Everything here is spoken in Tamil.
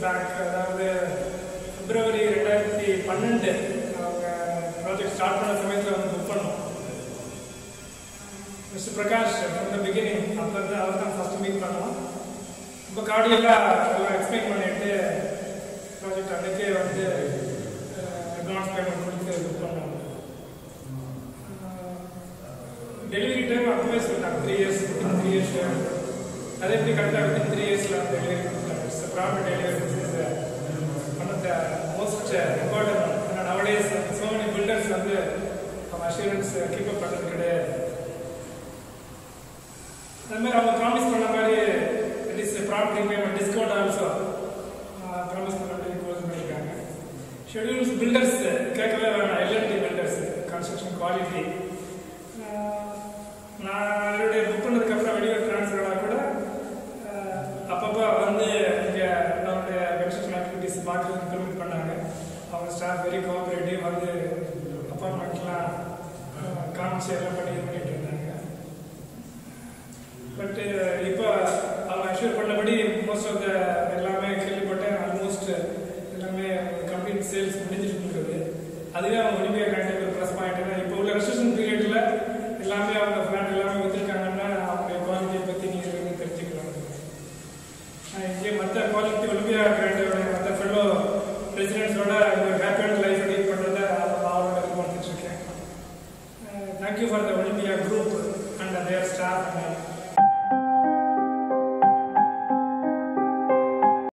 பேக் அதாவது பிப்ரவரி ரெண்டாயிரத்தி பன்னெண்டு அவங்க ப்ராஜெக்ட் ஸ்டார்ட் பண்ண சமயத்தில் வந்து புக் பண்ணோம் mister Prakash from the beginning அப்போ இருந்து அவர் தான் ஃபஸ்ட்டு மீட் பண்ணோம் இப்போ கார்டியெல்லாம் எல்லாம் எக்ஸ்பிளைன் பண்ணிட்டு ப்ராஜெக்ட் அன்றைக்கே வந்து அட்வான்ஸ் பேமெண்ட் கொடுத்து புக் பண்ணோம் டெலிவரி டைம் அப்பவே சொல்லிட்டாங்க த்ரீ இயர்ஸ் த்ரீ இயர்ஸ் அதே எப்படி கரெக்டாக வித்தின் த்ரீ இயர்ஸில் வந்து டெலிவரி கொடுத்தாங்க it's proper delivery is one of the most important ஏன்னா நவடேஸ் ஸோ மெனி பில்டர்ஸ் வந்து அவங்க அஷூரன்ஸ் கீப் அப் பண்ணுறது கிடையாது அது மாதிரி அவங்க ப்ராமிஸ் பண்ண மாதிரி it is property payment discount also promise பண்ண மாதிரி க்ளோஸ் பண்ணியிருக்காங்க ஷெடியூல்ஸ் பில்டர்ஸ் கேட்கவே வேணாம் எல்என்டி பில்டர்ஸ் கன்ஸ்ட்ரக்ஷன் குவாலிட்டி நான் என்னுடைய புக் பண்ணதுக்கு அப்புறம் வெளியூர் ட்ரான்ஸ்ஃபராக கூட அஹ், அப்பப்போ வந்து இங்கே நம்மளுடைய கன்ஸ்ட்ரக்ஷன் ஆக்டிவிட்டிஸ் பார்க்குறதுக்கு பெர்மிட் பண்ணாங்க அவங்க ஸ்டாஃப் வெரி கோஆப்ரேட்டிவ் வந்து அப்பார்ட்மெண்ட்லாம் காமிச்சு எல்லாம் பண்ணி இது பண்ணிட்டு இருந்தாங்க பட் இப்போ அவங்க அஷ்யூர் பண்ணபடி மோஸ்ட் ஆஃப் த எல்லாமே கேள்விப்பட்டேன் ஆல்மோஸ்ட் எல்லாமே கம்ப்ளீட் சேல்ஸ் முடிஞ்சிட்டு இருக்குது அதுவே அவங்க ஒலிம்பியா கண்டெக்ட் ப்ளஸ் பாயிண்ட் இப்போ உள்ள ரெஸ்ட்ரிக்ஷன் பீரியட்ல எல்லாமே அவங்க பிளான் எல்லாமே வச்சிருக்காங்கன்னா அவங்களுடைய குவாலிட்டியை பற்றி நீங்கள் வந்து தெரிஞ்சுக்கலாம் நான் இங்கே மற்ற குவாலிட்டி ஒலிம்பியா கிராண்டோட மற்ற ஃபெல்லோ பிரசிடென்ட்ஸோட ஒரு ஹாப்பியான லைஃப் லீட் பண்ணுறதை அவரோட இது பண்ணிட்டு இருக்கேன் thank you for the Olympia group and their staff and